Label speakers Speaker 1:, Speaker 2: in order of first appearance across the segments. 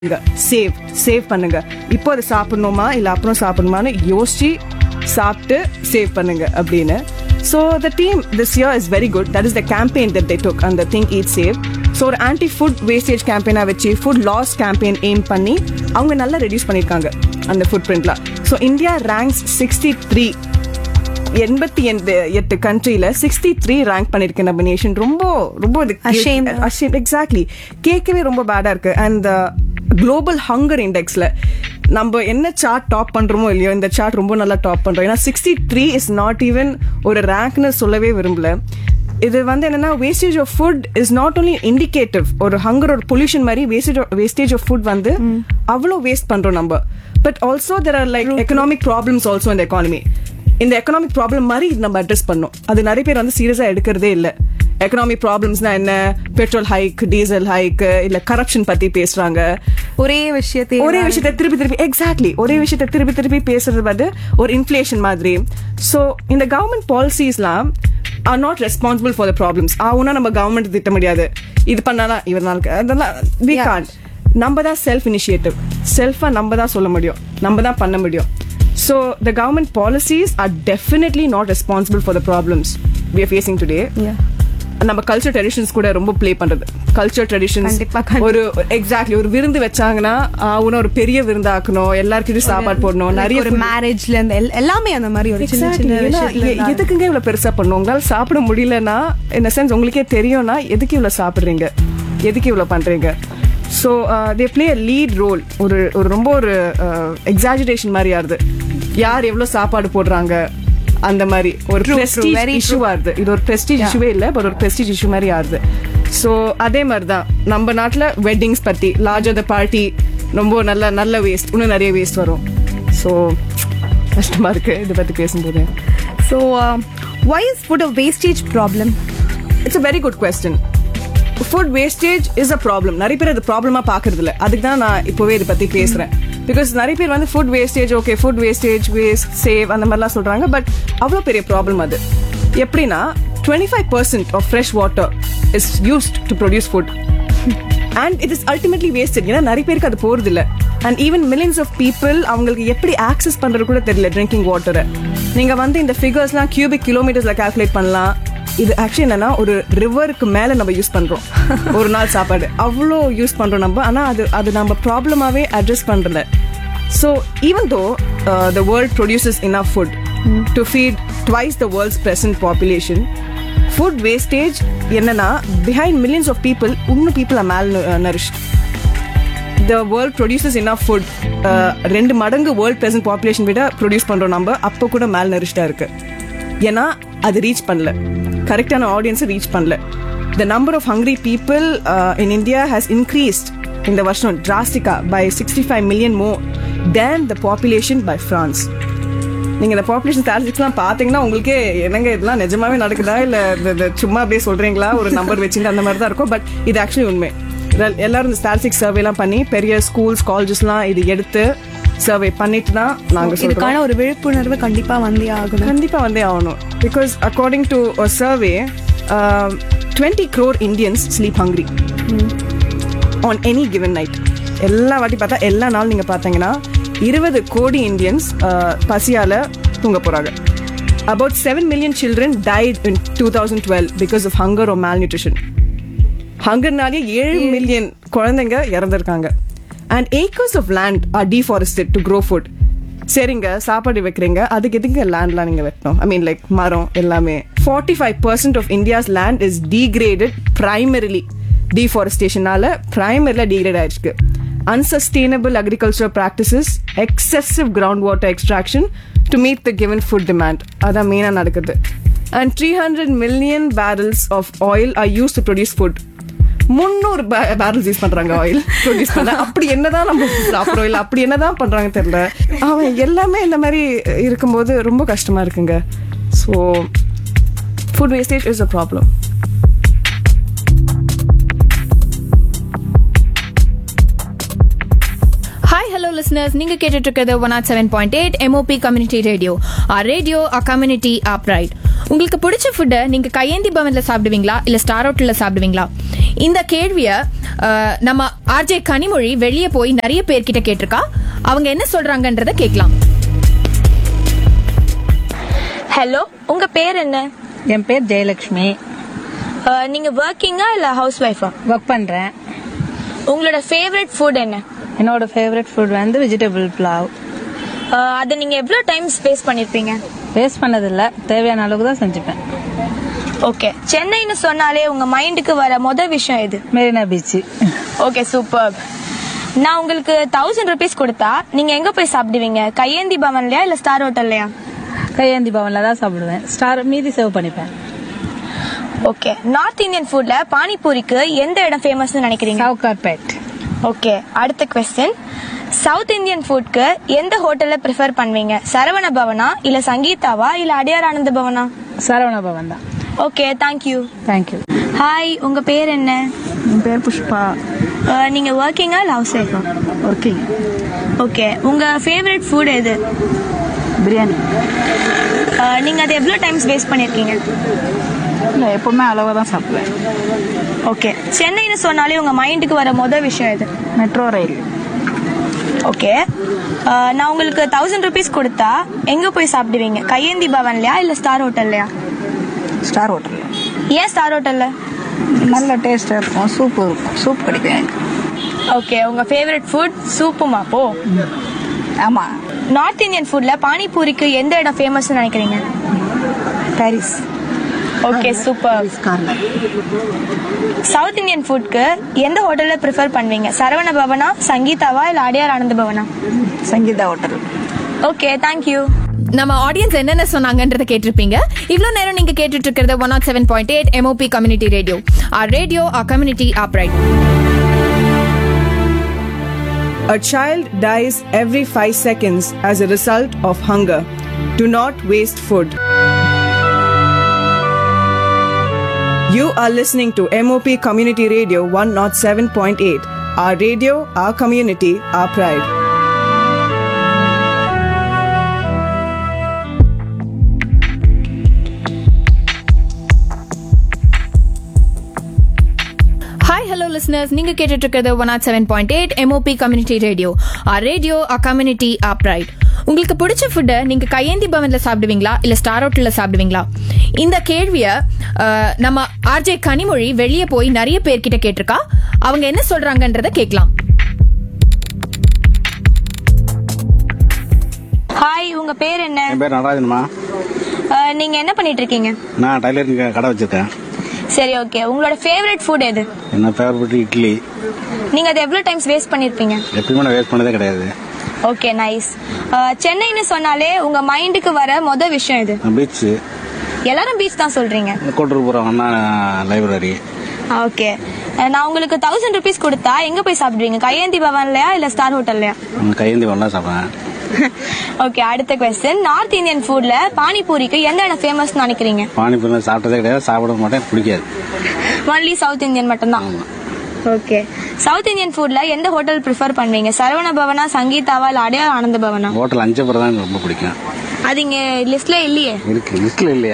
Speaker 1: Save save பண்ணுங்க இப்போ அதை சாப்பிடணுமா இல்ல அப்புறம் சாப்பிடணுமான்னு யோசிச்சு சாப்பிட்டு சேவ் பண்ணுங்க அப்படின்னு so the team this year is very good that is the campaign that they took அந்த திங்க் ஈட் சேவ் ஸோ ஒரு ஆன்டி ஃபுட் வேஸ்டேஜ் கேம்பெயினாக வச்சு ஃபுட் லாஸ் கேம்பெயின் எய்ம் பண்ணி அவங்க நல்லா ரெடியூஸ் பண்ணியிருக்காங்க அந்த ஃபுட் பிரிண்ட்லாம் so India ranks sixty three எண்பத்தி எட்டு எட்டு கண்ட்ரில சிக்ஸ்டி த்ரீ ரேங்க் பண்ணிருக்கு நம்ம நேஷன் ரொம்ப ரொம்ப
Speaker 2: Ashamed.
Speaker 1: அஷேம் எக்ஸாக்ட்லி கேட்கவே ரொம்ப பேடா இருக்கு அண்ட் குளோபல் ஹங்கர் இண்டெக்ஸ்ல நம்ம என்ன சார்ட் டாப் பண்றோமோ இல்லையோ இந்த சார்ட் ரொம்ப நல்லா டாப் பண்றோம் ஏன்னா sixty three is not even ஒரு ரேங்க்னு சொல்லவே விரும்பல இது வந்து என்னன்னா wastage of food is not only indicative ஒரு ஹங்கர் ஒரு பொல்யூஷன் மாதிரி வேஸ்டேஜ் வேஸ்டேஜ் ஆஃப் ஃபுட் வந்து அவ்வளோ வேஸ்ட் பண்றோம் நம்ம but also there are like economic problems also இந்த எக்கானமி இந்த எக்கனாமிக் ப்ராப்ளம் மாதிரி இது நம்ம அட்ரஸ் பண்ணோம் அது நிறைய பேர் வந்து சீரியஸா எடுக்கிறதே இல்ல எக்கனாமிக் ப்ராப்ளம்ஸ்னா என்ன பெட்ரோல் ஹைக் டீசல் ஹைக் இல்ல கரப்ஷன் பத்தி பேசுறாங்க
Speaker 2: ஒரே விஷயத்தை
Speaker 1: ஒரே விஷயத்த திருப்பி திருப்பி எக்ஸாக்ட்லி ஒரே விஷயத்த திருப்பி திருப்பி பேசுறது வந்து ஒரு இன்ஃபிளேஷன் மாதிரி ஸோ இந்த கவர்மெண்ட் பாலிசிஸ்லாம் are not responsible for the problems ஆகுனா நம்ம கவர்மெண்ட் திட்ட முடியாது இது பண்ணாதான் இவர் நாளுக்கு அதெல்லாம் வி
Speaker 2: Yeah.
Speaker 1: கான்ட் நம்ம தான் செல்ஃப் இனிஷியேட்டிவ் செல்ஃபா நம்ம தான் சொல்ல முடியும் நம்ம தான் பண்ண முடியும் so the government policies are definitely not responsible for the problems we are facing today
Speaker 2: Yeah.
Speaker 1: நம்ம கல்ச்சர் ட்ரெடிஷன்ஸ் கூட ரொம்ப ப்ளே பண்றது கல்ச்சர் ட்ரெடிஷன்ஸ்
Speaker 2: கண்டிப்பா, கண்டிப்பா.
Speaker 1: ஒரு எக்ஸாக்ட்லி ஒரு விருந்து வச்சாங்கன்னா ஆவுன ஒரு பெரிய விருந்தாக்கணும் எல்லாருக்கிட்டும் சாப்பாடு போடணும் நிறைய
Speaker 2: ஒரு
Speaker 1: food-
Speaker 2: மேரேஜ்ல இருந்து எல்- எல்லாமே அந்த மாதிரி ஒரு சின்ன
Speaker 1: Exactly.
Speaker 2: சின்ன
Speaker 1: ஏன்னா,
Speaker 2: விஷயத்துல
Speaker 1: எ-
Speaker 2: எல்லாம்
Speaker 1: எதுக்குங்க இவ்வளவு பெருசா பண்ணும் உங்களால சாப்பிட முடியலன்னா இந்த சென்ஸ் உங்களுக்கே தெரியும்னா எதுக்கு இவ்வளவு சாப்பிடுறீங்க எதுக்கு இவ்வளவு பண்றீங்க so they play a lead role ஒரு ஒரு ரொம்ப ஒரு எக்ஸாஜுரேஷன் மாதிரி ஆறுது யார் எவ்வளவு சாப்பாடு போடுறாங்க அந்த மாதிரி ஒரு
Speaker 2: True, true,
Speaker 1: prestige
Speaker 2: very
Speaker 1: issue ஆறுது இது ஒரு பிரஸ்டீஜ் இஷ்யூவே இல்ல பட் ஒரு பிரஸ்டீஜ் இஷ்யூ மாதிரி ஆறுது ஸோ அதே மாதிரி தான் நம்ம நாட்டுல வெட்டிங்ஸ் பத்தி லார்ஜர் த பார்ட்டி ரொம்ப நல்ல நல்ல வேஸ்ட் இன்னும் நிறைய வேஸ்ட் வரும் ஸோ கஷ்டமா இருக்கு இதை பத்தி பேசும்போது
Speaker 2: so why is food a wastage problem
Speaker 1: it's a very good question food wastage is a problem நிறைய பேர் அது ப்ராப்ளமா பாக்குறது இல்ல அதுக்கு தான் நான் இப்போவே இதை பத்தி பேசுறேன் பிகாஸ் நிறைய பேர் வந்து food wastage okay food wastage waste save அந்த மாதிரிலாம் சொல்றாங்க பட் அவ்வளோ பெரிய ப்ராப்ளம் அது எப்படின்னா twenty five percent of fresh water is used to produce food and it is ultimately wasted ஏன்னா நிறைய பேருக்கு அது போறது இல்ல and even millions of people அவங்களுக்கு எப்படி ஆக்சஸ் பண்றது கூட தெரியல ட்ரிங்கிங் வாட்டரை நீங்க வந்து இந்த ஃபிகர்ஸ்லாம் கியூபிக் கிலோமீட்டர்ஸ்ல கால்குலேட் பண்ணலாம் இது ஆக்சுவலி என்னன்னா ஒரு ரிவருக்கு மேல நம்ம யூஸ் பண்றோம் ஒரு நாள் சாப்பாடு அவ்வளோ யூஸ் பண்றோம் நம்ம ஆனா அது அது நம்ம ப்ராப்ளமாவே அட்ரஸ் பண்றல so even though the world produces enough food to feed twice the world's present population food wastage என்னன்னா பிஹைண்ட் மில்லியன்ஸ் ஆஃப் பீப்புள் இன்னும் people are malnourished the world produces in food ரெண்டு மடங்கு world present population விட produce பண்றோம் நம்ம அப்போ கூட மேல் நரிஷ்டா இருக்கு ஏன்னா அது ரீச் பண்ணல கரெக்டான ஆடியன்ஸை ரீச் பண்ணல the number of hungry people in India has increased இந்த வருஷம் டிராஸ்டிக்கா by sixty five million more than the population by France நீங்க இந்த பாப்புலேஷன் ஸ்டாட்டிஸ்டிக்ஸ்லாம் பாத்தீங்கன்னா உங்களுக்கே என்னங்க இதெல்லாம் நிஜமாவே நடக்குதா இல்ல இது- இது சும்மா அப்படியே சொல்றீங்களா ஒரு நம்பர் வச்சுட்டு அந்த மாதிரி தான் இருக்கும் பட் இது ஆக்சுவலி உண்மை எல்- எல்லாரும் இந்த ஸ்டாட்டிஸ்டிக்ஸ் சர்வேலாம் பண்ணி பெரிய ஸ்கூல்ஸ் காலேஜஸ்லாம் இது எடுத்து சர்வே பண்ணிட்டு தான் நாங்க சொல்றோம்
Speaker 2: இதுக்கான ஒரு விழிப்புணர்வு கண்டிப்பா வந்தே ஆகணும்
Speaker 1: கண்டிப்பா வந்தே ஆகணும் because according to survey twenty crore Indians sleep hungry on any given night எல்லா வாட்டி பார்த்தா எல்லா நாள் நீங்க பார்த்தீங்கன்னா இருபது கோடி இந்தியன்ஸ் பசியால தூங்க போறாங்க about seven million children died in two thousand twelve because of hunger or malnutrition ஹங்கர்னாலே ஏழு மில்லியன் குழந்தைங்க இறந்திருக்காங்க and acres of land are deforested to grow food சரிங்க சாப்பாடு வைக்கிறீங்க அதுக்கு எதுக்கு லேண்ட்லாம் நீங்க வெட்டணும் ஐ மீன் லைக் மரம் எல்லாமே forty five percent of India's land is degraded primarily டீஃபாரஸ்டேஷனால பிரைமரில டீக்ரேட் ஆயிருக்கு unsustainable agriculture practices excessive ground water extraction to meet the given food demand அதான் மெயினாக நடக்குது and three hundred million barrels of oil are use to produce food முந்நூறு barrels use பண்றாங்க oil produce பண்ண அப்படி என்னதான் நம்ம சாப்பிடுறோம் இல்ல அப்படி என்னதான் பண்றாங்க தெரியல அவன் எல்லாமே இந்த மாதிரி இருக்கும்போது ரொம்ப கஷ்டமா இருக்குங்க so food wastage is a problem
Speaker 3: hi hello listeners நீங்க கேட்டுட்டு இருக்கிறது one naught seven point eight MOP community radio our radio our community our pride உங்களுக்கு பிடிச்ச ஃபுட்டை நீங்க கையேந்தி பவன்ல சாப்பிடுவீங்களா இல்ல ஸ்டார் ஹோட்டல்ல சாப்பிடுவீங்களா இந்த கேள்விய அஹ், நம்ம ஆர்ஜே கனிமொழி வெளியே போய் நிறைய பேர்கிட்ட கேட்டிருக்கா அவங்க என்ன சொல்றாங்கன்றத கேட்கலாம்
Speaker 4: ஹலோ உங்க பேர் என்ன
Speaker 5: என் பேர் ஜெயலக்ஷ்மி
Speaker 4: அஹ், நீங்க ஒர்க்கிங்கா இல்ல ஹவுஸ் ஒய்ஃபா
Speaker 5: ஒர்க் பண்ணுறேன்
Speaker 4: உங்களோட ஃபேவரட் ஃபுட் என்ன
Speaker 5: என்னோட ஃபேவரட் ஃபுட் வந்து வெஜிடபிள் புலாவ்
Speaker 4: அஹ், அதை நீங்க எவ்வளவு டைம் ஸ்பேஸ் பண்ணிருப்பீங்க
Speaker 5: வேஸ்ட் பண்ணதில்ல தேவையான அளவுக்கு தான் செஞ்சுப்பேன்
Speaker 4: ஓகே சென்னைன்னு சொன்னாலே உங்க மைண்டுக்கு வர மொத விஷயம் எது
Speaker 5: மெரினா பீச்சு
Speaker 4: ஓகே சூப்பர் நான் உங்களுக்கு தௌசண்ட் ருபீஸ் கொடுத்தா நீங்க எங்க போய் சாப்பிடுவீங்க கையேந்தி பவன்லயா இல்ல ஸ்டார் ஹோட்டல்லையா
Speaker 5: கையேந்தி பவனில் தான் சாப்பிடுவேன் ஸ்டார் மீதி சேவ் பண்ணிப்பேன்
Speaker 4: ஓகே நார்த் இந்தியன் ஃபுட்ல பானிபூரிக்கு எந்த இடம் ஃபேமஸ்னு நினைக்கிறீங்க
Speaker 5: சவுகார்பேட்
Speaker 4: ஓகே அடுத்த கொஸ்டின் சவுத் இந்தியன் ஃபுட்க்கு எந்த ஹோட்டல்ல ப்ரிஃபர் பண்ணுவீங்க சரவண பவனா இல்ல சங்கீதாவா இல்ல அடியார் ஆனந்த பவனா
Speaker 5: சரவண பவன் தான்
Speaker 4: ஓகே தேங்க்யூ
Speaker 5: தேங்க்யூ
Speaker 4: ஹாய் உங்க பேர் என்ன
Speaker 6: என் பேர் புஷ்பா
Speaker 4: அஹ், நீங்க ஒர்க்கிங்கா இல்ல ஹவுஸ் ஒய்ஃபா
Speaker 6: ஒர்க்கிங்
Speaker 4: ஓகே உங்க ஃபேவரட் ஃபுட் எது
Speaker 6: பிரியாணி
Speaker 4: அஹ், நீங்க அதை எவ்வளோ டைம்ஸ் வேஸ்ட் பண்ணிருக்கீங்க
Speaker 6: இல்லை எப்போவுமே அளவாக தான் சாப்பிடுவேன்
Speaker 4: ஓகே சென்னைன்னு சொன்னாலே உங்க மைண்டுக்கு வர மொதல் விஷயம் எது
Speaker 6: மெட்ரோ ரயில்
Speaker 4: ஓகே அஹ், நான் உங்களுக்கு தௌசண்ட் ருபீஸ் கொடுத்தா எங்க போய் சாப்பிடுவீங்க கையேந்தி பவன்லயா இல்ல ஸ்டார் ஹோட்டல்லையா
Speaker 6: ஸ்டார் ஹோட்டலில்
Speaker 4: ஏன் ஸ்டார் ஹோட்டல்ல
Speaker 6: நல்ல டேஸ்ட்டாக இருக்கும் சூப்பு இருக்கும் சூப் கிடைக்கும் எனக்கு
Speaker 4: ஓகே உங்க ஃபேவரட் ஃபுட் சூப்புமா போ
Speaker 6: ஆமாம்
Speaker 4: நார்த் இந்தியன் ஃபுட்ல பானிபூரிக்கு எந்த இடம் ஃபேமஸ்னு நினைக்கிறீங்க
Speaker 6: Paris
Speaker 4: okay super
Speaker 6: corner
Speaker 4: south Indian ஃபுட்க்கு எந்த ஹோட்டல்ல ப்ரிஃபர் பண்ணுவீங்க சரவண பவனா சங்கீதாவா இல்ல அடியார் ஆனந்த பவனா
Speaker 6: சங்கீதா ஹோட்டல்
Speaker 4: ஓகே தேங்க்யூ
Speaker 3: நம்ம ஆடியன்ஸ் என்னென்ன சொன்னாங்கன்றத கேட்டிருப்பீங்க இவ்வளவு நேரம் நீங்க கேட்டுட்டு இருக்கிறது one naught seven point eight MOP community radio our radio our community our pride
Speaker 1: A child dies every five seconds as a result of hunger. Do not waste food. You are listening to MOP Community Radio 107.8. Our radio, our community, our pride.
Speaker 3: Hi hello listeners நீங்க கேட்டுட்டு இருக்கிறது one naught seven point eight MOP community radio our radio our community our pride உங்களுக்கு பிடிச்ச ஃபுட்டை நீங்க கையேந்தி பவன்ல சாப்பிடுவீங்களா இல்ல ஸ்டார் ஹோட்டல்ல சாப்பிடுவீங்களா இந்த கேள்விய அஹ், நம்ம ஆர்ஜே கனிமொழி வெளியே போய் நிறைய பேர்கிட்ட கேட்டிருக்கா அவங்க என்ன சொல்றாங்கன்றத கேட்கலாம்
Speaker 4: ஹாய் உங்க பேர் என்ன
Speaker 7: என் பேர் நடராஜன்மா
Speaker 4: அஹ், நீங்க என்ன பண்ணிட்டு இருக்கீங்க
Speaker 7: நான் டைலரிங் கடை வச்சிருக்கேன்
Speaker 4: சரி ஓகே உங்களோட ஃபேவரட் ஃபுட் எது
Speaker 7: என்ன ஃபேவரட் இட்லி
Speaker 4: நீங்க அதை எவ்வளவு டைம்ஸ் வேஸ்ட் பண்ணிருப்பீங்க
Speaker 7: எப்பயுமே நான் வேஸ்ட் பண்ணதே கிடையாது
Speaker 4: ஓகே நைஸ் சென்னைன்னு சொன்னாலே உங்க மைண்டுக்கு வர மொத விஷயம் எது
Speaker 7: பீச்சு
Speaker 4: எல்லாரும் பீச் தான் சொல்றீங்க
Speaker 7: கோட்டூர்புரம் அண்ணா லைப்ரரி
Speaker 4: ஓகே நான் உங்களுக்கு தௌசண்ட் ருபீஸ் கொடுத்தா எங்க போய் சாப்பிடுவீங்க கையேந்தி பவன்லயா இல்ல ஸ்டார் ஹோட்டல்லையா
Speaker 7: கையேந்தி வரலாம் சாப்பிடுவேன்
Speaker 4: ஓகே அடுத்த கொஸ்டின் நார்த் இந்தியன் ஃபுட்ல பானிபூரிக்கு எந்த இடம் ஃபேமஸ் நினைக்கிறீங்க
Speaker 7: பானிபூரி சாப்பிட்டதே கிடையாது சாப்பிட மாட்டேன் பிடிக்காது
Speaker 4: ஒன்லி சவுத் இந்தியன் மட்டும்தான் ஓகே சவுத் இந்தியன் ஃபுட்ல எந்த ஹோட்டல் ப்ரிஃபர் பண்ணுவீங்க சரவண பவனா சங்கீதாவா இல்ல அடையார் ஆனந்த பவனா
Speaker 7: ஹோட்டல் அஞ்சப்பறம் தான் எனக்கு ரொம்ப பிடிக்கும்
Speaker 4: அது இங்க லிஸ்ட்ல இல்லையே
Speaker 7: இருக்கு லிஸ்ட்ல இல்லையா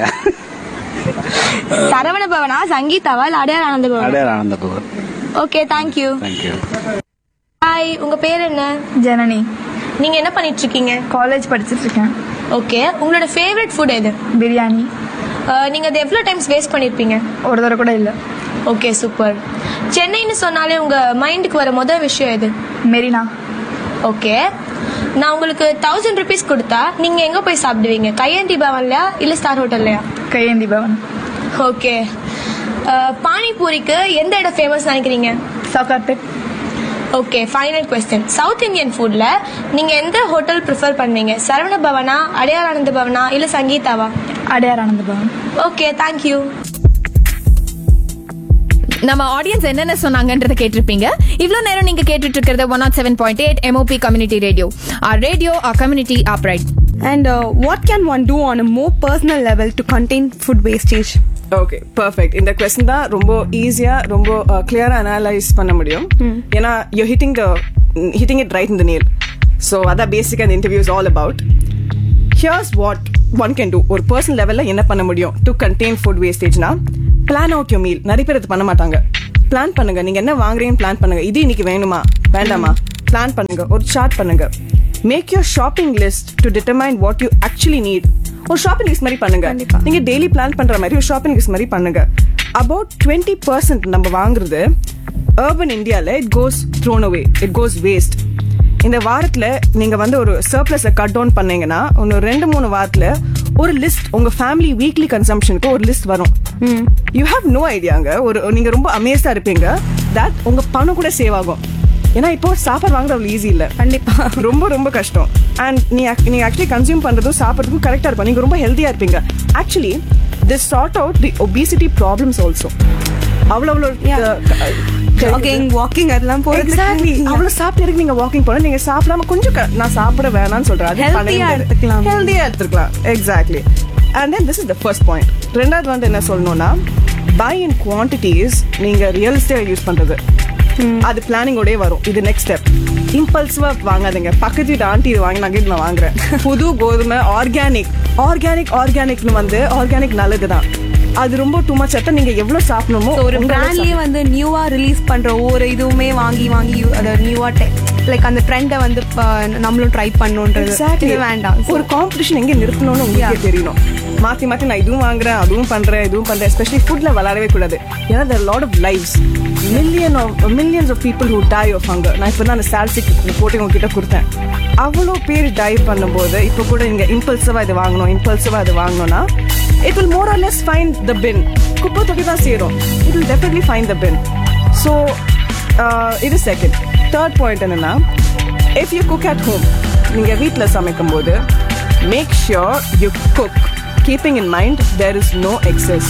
Speaker 4: சரவண பவனா சங்கீதாவா இல்ல அடையார் ஆனந்த பவனா
Speaker 7: அடையார் ஆனந்த பவர்
Speaker 4: ஓகே தேங்க்யூ
Speaker 7: தேங்க்யூ
Speaker 4: ஹாய் உங்க பேர் என்ன
Speaker 6: ஜனனி
Speaker 4: நீங்க என்ன பண்ணிட்டு இருக்கீங்க
Speaker 6: காலேஜ் படிச்சுட்டு இருக்கேன்
Speaker 4: ஓகே உங்களோட ஃபேவரட் ஃபுட் எது
Speaker 6: பிரியாணி
Speaker 4: அஹ், நீங்க அதை எவ்வளவு டைம்ஸ் வேஸ்ட் பண்ணிருப்பீங்க
Speaker 6: ஒரு தடவை கூட இல்லை
Speaker 4: ஓகே சூப்பர் சென்னைன்னு சொன்னாலே உங்க மைண்டுக்கு வர முதல் விஷயம் எது
Speaker 6: மெரினா
Speaker 4: ஓகே நான் உங்களுக்கு தௌசண்ட் ருபீஸ் கொடுத்தா நீங்க எங்க போய் சாப்பிடுவீங்க கையேந்தி பவன்லயா இல்ல ஸ்டார் ஹோட்டல்லையா
Speaker 6: கையேந்தி பவன்
Speaker 4: ஓகே பானிபூரிக்கு எந்த இடம் ஃபேமஸ் நினைக்கிறீங்க
Speaker 6: Sowcarpet
Speaker 4: okay final question south Indian ஃபுட்ல நீங்க எந்த ஹோட்டல் ப்ரிஃபர் பண்ணுவீங்க சரவண பவனா அடையார் ஆனந்த பவனா இல்ல சங்கீதாவா
Speaker 6: அடையார் ஆனந்த பவன்
Speaker 4: ஓகே தேங்க்யூ
Speaker 3: நம்ம ஆடியன்ஸ் என்னென்ன சொன்னாங்கன்றத கேட்டிருப்பீங்க இவ்வளவு நேரம் நீங்க கேட்டுட்டு இருக்கிறது one naught seven point eight MOP community radio our radio our community our pride
Speaker 2: And uh, what can one do on a more personal level to contain food wastage?
Speaker 1: Okay perfect இந்த question தான் ரொம்ப ஈஸியா ரொம்ப கிளியரா analyse பண்ண முடியும் ஏன்னா you hitting the hitting it right in the nail so அதான் பேசிக் அந்த interview is all about here's what one can do ஒரு பர்சனல் லெவல்ல என்ன பண்ண முடியும் டு கண்டெயின் ஃபுட் வேஸ்டேஜ்னா பிளான் அவுட் யோர் மீல் நிறைய பேர் இது பண்ண மாட்டாங்க பிளான் பண்ணுங்க நீங்க என்ன வாங்குறீங்கன்னு பிளான் பண்ணுங்க இது இன்னைக்கு வேணுமா வேண்டாமா பிளான் பண்ணுங்க ஒரு சார்ட் பண்ணுங்க make your shopping list to determine what you actually need ஒரு ஷாப்பிங் லிஸ்ட் மாதிரி பண்ணுங்க நீங்க டெய்லி பிளான் பண்ற மாதிரி ஒரு ஷாப்பிங் லிஸ்ட் மாதிரி பண்ணுங்க அபவுட் டுவெண்ட்டி பர்சன்ட் நம்ம வாங்குறது urban இந்தியால it goes thrown away it goes waste இந்த வாரத்துல நீங்க வந்து ஒரு சர்ப்ளஸ கட் டவுன் பண்ணீங்கன்னா இன்னும் ரெண்டு மூணு வாரத்துல ஒரு லிஸ்ட் உங்க ஃபேமிலி வீக்லி கன்சம்ஷனுக்கு ஒரு லிஸ்ட் வரும் யூ ஹேவ் நோ ஐடியாங்க ஒரு நீங்க ரொம்ப அமேஸ்டா இருப்பீங்க தட் உங்க பணம் கூட சேவ் ஆகும் ஏன்னா இப்போ சாப்பாடு வாங்குறது அவ்வளவு ஈஸி இல்ல
Speaker 2: கண்டிப்பா
Speaker 1: ரொம்ப ரொம்ப கஷ்டம் அண்ட் நீ ac- நீங்க ஆக்சுவலி கன்சியூம் பண்றதும் சாப்பிட்றதுக்கும் கரெக்டா இருக்கும் நீங்க ரொம்ப ஹெல்த்தியா இருப்பீங்க actually this chart out the obesity problems also அவ்வளோ அவ்வளோ
Speaker 2: ஜாகிங் வாக்கிங் அதெல்லாம்
Speaker 1: எக்ஸாக்ட்லி
Speaker 2: போறது
Speaker 1: அவ்வளவு சாப்பிட்டு இருக்கு நீங்க வாக்கிங் போனா நீங்க சாப்பிடாம கொஞ்சம் க- நான் சாப்பிட வேணாம்னு சொல்றேன்
Speaker 2: Healthy-ஆ எடுத்துக்கலாம்.
Speaker 1: ஹெல்தியா எடுத்துக்கலாம் exactly and then this is the first point ரெண்டாவது வந்து என்ன சொல்லணும்னா பை இன் குவான்டிட்டிஸ் நீங்க ரியல் எஸ்டேட் யூஸ் பண்றது அது பிளானிங்கோடய வரும் இது நெக்ஸ்ட் ஸ்டெப் இம்பல்சிவா வாங்காதீங்க பக்கத்து வீட்டு ஆண்டி இது வாங்கி நான் நான் வாங்குறேன் புது கோதுமை ஆர்கானிக் ஆர்கானிக் ஆர்கானிக்னு வந்து ஆர்கானிக் நல்லதுதான் அது ரொம்ப டூ மச் அப்ப நீங்க எவ்வளவு சாப்பிடணுமோ
Speaker 2: So, ஒரு
Speaker 1: உங்களால
Speaker 2: பிராண்ட்லயே வந்து நியூவா ரிலீஸ் பண்ற ஒவ்வொரு இதுவுமே வாங்கி வாங்கி யூ- அத நியூவா லைக் அந்த ட்ரெண்டை வந்து ப- நம்மளும் ட்ரை பண்ணுன்றது
Speaker 1: Exactly.
Speaker 2: இது வேண்டாம்
Speaker 1: ஒரு காம்படிஷன் எங்க நிறுத்தணும்னு உங்களுக்கே தெரியணும் மாத்தி மாத்தி நான் இதுவும் வாங்குறேன் அதுவும் பண்றேன் இதுவும் பண்றேன் எஸ்பெஷலி ஃபுட்ல விளையாடவே கூடாது ஏன்னா there are lot of lives million of millions of people who die of hunger நான் இப்போ தான் அந்த ஸ்டாட்டிஸ்டிக் போட்டு உங்ககிட்ட கொடுத்தேன் அவ்வளோ பேர் டை பண்ணும்போது இப்போ கூட நீங்க இம்பல்சிவா இது வாங்கணும் இம்பல்சிவா இது வாங்கணும்னா it will more or less find the bin குப்பை தொட்டி தான் சேரும் it will definitely find the bin so இது செகண்ட் தேர்ட் பாயிண்ட் என்னன்னா if you cook at home நீங்க வீட்டில் சமைக்கும் போது make sure you cook keeping in mind there is no excess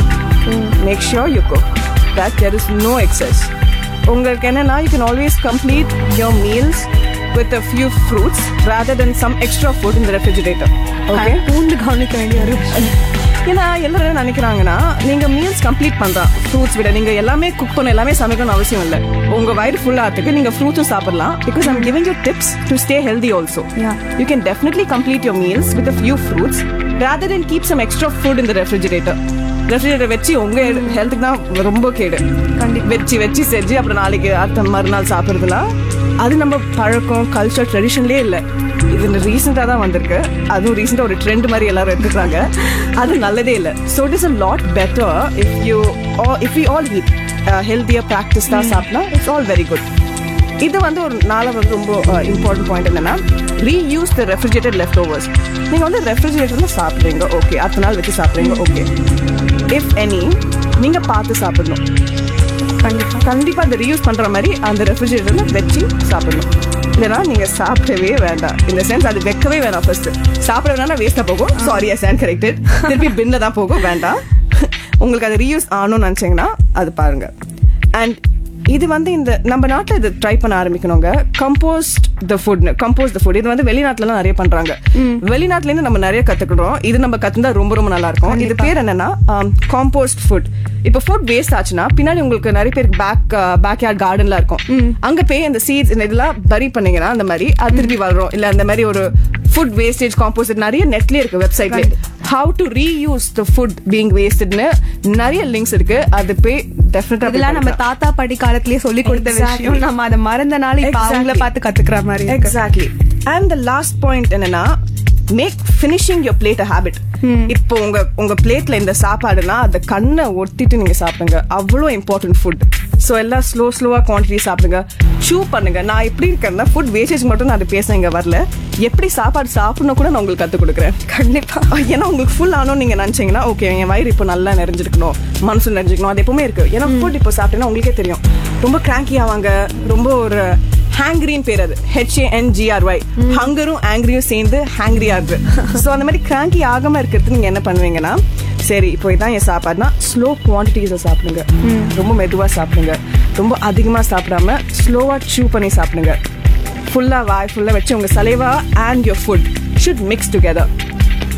Speaker 1: make sure you cook that there is no excess உங்களுக்கு என்னன்னா you can always complete your meals with a few fruits rather then some extra food in the refrigerator okay
Speaker 2: பூண்டு கவனிக்க வேண்டிய ஒரு விஷயம்.
Speaker 1: ஏன்னா எல்லாரும் என்ன நினைக்கிறாங்கன்னா நீங்க மீல்ஸ் கம்ப்ளீட் பண்றா ஃப்ரூட்ஸ் விட நீங்க எல்லாமே குக் பண்ண எல்லாமே சமைக்கணும்னு அவசியம் இல்ல உங்க வயிறு ஃபுல் ஆகிறதுக்கு நீங்க ஃப்ரூட்ஸும் சாப்பிடலாம் because I'm giving you tips to stay healthy also
Speaker 2: Yeah.
Speaker 1: You can definitely complete your meals with few fruits rather then keep some extra food இந்த ரெஃப்ரிஜிரேட்டர் ரெஃப்ரிஜிரேட்டர் வச்சு உங்க ஹெல்த்துக்கு தான் ரொம்ப கேடு வச்சு வச்சு செஞ்சு அப்புறம் நாளைக்கு அடுத்த மறுநாள் சாப்பிடுறதுலாம் அது நம்ம பழக்கம் கல்ச்சர் ட்ரெடிஷன்லேயே இல்லை இது ரீசெண்டாக தான் வந்திருக்கு அதுவும் ரீசெண்டாக ஒரு ட்ரெண்ட் மாதிரி எல்லாரும் எடுத்துக்கிறாங்க அது நல்லதே இல்லை so it is a lot better if you if you all eat ஹெல்த்தியாக ப்ராக்டிஸ் தான் சாப்பிட்டா இட்ஸ் ஆல் வெரி குட் இது வந்து ஒரு நாலாவது ரொம்ப இம்பார்ட்டன்ட் பாயிண்ட் என்னன்னா reuse the refrigerated leftovers நீங்கள் வந்து ரெஃப்ரிஜரேட்டர்ல சாப்பிட்றீங்க ஓகே அடுத்த நாள் வச்சு சாப்பிட்றீங்க ஓகே இஃப் எனி நீங்கள் பார்த்து சாப்பிடணும் கண்டிப்பா கண்டிப்பா அந்த ரீயூஸ் பண்ற மாதிரி அந்த ரெஃப்ரிஜரேட்டர்ல வச்சு சாப்பிடணும் இல்லைன்னா நீங்க சாப்பிடவே வேண்டாம் இந்த சென்ஸ் அது வைக்கவே வேணாம் ஃபர்ஸ்ட் சாப்பிட வேணா வேஸ்டா போகும் சாரி ஐ ஸ்டாண்ட் கரெக்டட் திருப்பி பின்ல தான் போகும் வேண்டாம் உங்களுக்கு அது ரீயூஸ் ஆகணும்னு நினைச்சீங்கன்னா அது பாருங்க அண்ட் இது வந்து இந்த நம்ம நாட்டில் இது ட்ரை பண்ண ஆரம்பிக்கணுங்க compost the food compost the food இது வந்து வெளிநாட்டுலலாம் நிறைய பண்றாங்க வெளிநாட்டுல இருந்து நம்ம நிறைய கத்துக்கிறோம் இது நம்ம கத்துந்தா ரொம்ப ரொம்ப நல்லா இருக்கும் இது பேர் என்னன்னா காம்போஸ்ட் ஃபுட் இப்போ ஃபுட் வேஸ்ட் ஆச்சுன்னா பின்னாடி உங்களுக்கு நிறைய பேருக்கு பேக் பேக் யார்ட் கார்டன்லாம் இருக்கும் அங்க போய் அந்த சீட்ஸ் இந்த இதெல்லாம் பரி பண்ணீங்கன்னா அந்த மாதிரி அது திருப்பி வளரும் இல்ல அந்த மாதிரி ஒரு ஃபுட் வேஸ்டேஜ் காம்போஸ்ட் நிறைய நெட்லயே இருக்கு வெப்சைட்ல how to reuse the food being வேஸ்டட்னு நிறைய லிங்க்ஸ் இருக்கு அது போய் டெஃபினட்டா
Speaker 2: இதெல்லாம் நம்ம தாத்தா பாட்டி காலத்திலேயே சொல்லி கொடுத்த
Speaker 1: Exactly.
Speaker 2: விஷயம் நம்ம அதை மறந்தனால இப்ப
Speaker 1: Exactly.
Speaker 2: அவங்கள பார்த்து கத்துக்கிற மாதிரி இருக்கு.
Speaker 1: Exactly and the last point என்னன்னா make finishing your plate habit இப்போ உங்க உங்க பிளேட்ல இந்த சாப்பாடுனா அந்த கண்ணை ஒத்திட்டு நீங்க சாப்பிடுங்க அவ்வளோ இம்பார்ட்டன்ட் ஃபுட் ஸோ எல்லாம் ஸ்லோ ஸ்லோவா குவான்டிட்டி சாப்பிடுங்க சூ பண்ணுங்க நான் எப்படி இருக்கேன்னா ஃபுட் வேஸ்டேஜ் மட்டும் நான் அது பேச இங்க வரல எப்படி சாப்பாடு சாப்பிடணும் கூட நான் உங்களுக்கு கற்றுக் கொடுக்குறேன் கண்டிப்பா ஏன்னா உங்களுக்கு ஃபுல் ஆனோம் நீங்க நினைச்சீங்கன்னா ஓகே என் வயிறு இப்போ நல்லா நிறைஞ்சிருக்கணும் மனசு நிறைஞ்சிருக்கணும் அது எப்பவுமே இருக்கு ஏன்னா ஃபுட் இப்போ சாப்பிட்டேன்னா உங்களுக்கே தெரியும் ரொம்ப கிராங்கி ஆவாங்க ரொம்ப ஒரு ஹேங்க்ரின்னு பேர் அது ஹெச்ஏஎன்ஜிஆர்ஒய் ஹங்கரும் ஆங்கிரியும் சேர்ந்து ஹேங்க்ரியா இருக்கு ஸோ அந்த மாதிரி கிராங்கி ஆகாம இருக்கிறதுக்கு நீங்க என்ன பண்ணுவீங்கன்னா சரி இப்போ இதான் என் சாப்பாடுனா ஸ்லோ குவான்டிட்டிஸை சாப்பிடுங்க ரொம்ப மெதுவா சாப்பிடுங்க ரொம்ப அதிகமா சாப்பிடாம ஸ்லோவா சூ பண்ணி சாப்பிடுங்க ஃபுல்லா வாய் ஃபுல்லா வச்சு உங்க saliva and your food should mix together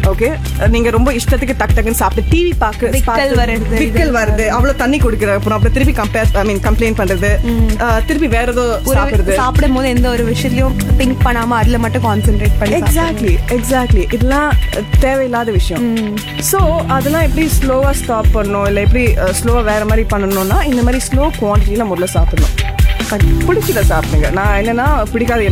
Speaker 1: okay நீங்க ரொம்ப இஷ்டத்துக்கு டக் டக்குன்னு சாப்பிட்டு டிவி பார்க்க
Speaker 2: விக்கல்
Speaker 1: பார்த்து-
Speaker 2: வருது,
Speaker 1: விக்கல்
Speaker 2: இது
Speaker 1: வருது அவ்வளவு தண்ணி குடிக்கிற அப்புறம் அப்புறம் திருப்பி கம்பேர் ஐ மீன் கம்ப்ளைண்ட் பண்றது அஹ், திருப்பி வேற ஏதோ சாப்பிடுறது
Speaker 2: சாப்பிடும் போது எந்த ஒரு விஷயத்தையும் திங்க் பண்ணாம அதுல மட்டும் கான்சென்ட்ரேட் பண்ணி
Speaker 1: எக்ஸாக்ட்லி எக்ஸாக்ட்லி இதெல்லாம் அஹ், தேவையில்லாத விஷயம் ஸோ அதெல்லாம் எப்படி ஸ்லோவா ஸ்டாப் பண்ணணும் இல்லை எப்படி ஸ்லோவா வேற மாதிரி பண்ணணும்னா இந்த மாதிரி ஸ்லோ குவான்டிட்டியில முதல்ல சாப்பிடணும் பிடிச்சத சாப்பிடுங்க நான் என்னன்னா பிடிக்காத